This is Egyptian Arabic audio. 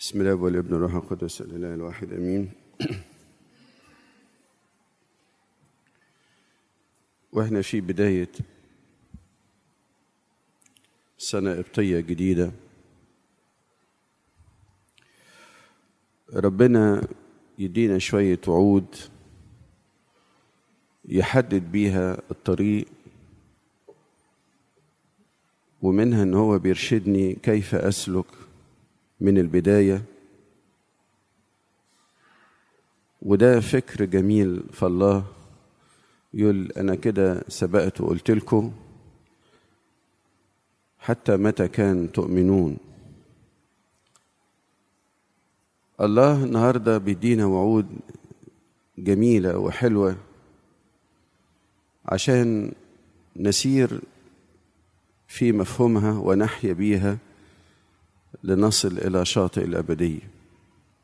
بسم الله والابن والروح القدس الاله الواحد امين واحنا في بدايه سنه قبطيه جديده ربنا يدينا شويه وعود يحدد بيها الطريق ومنها ان هو بيرشدني كيف اسلك من البدايه وده فكر جميل فالله يقول انا كده سبقت وقلت لكم حتى متى كان تؤمنون الله النهارده بيدينا وعود جميله وحلوه عشان نسير في مفهومها ونحيا بيها لنصل الى شاطئ الابديه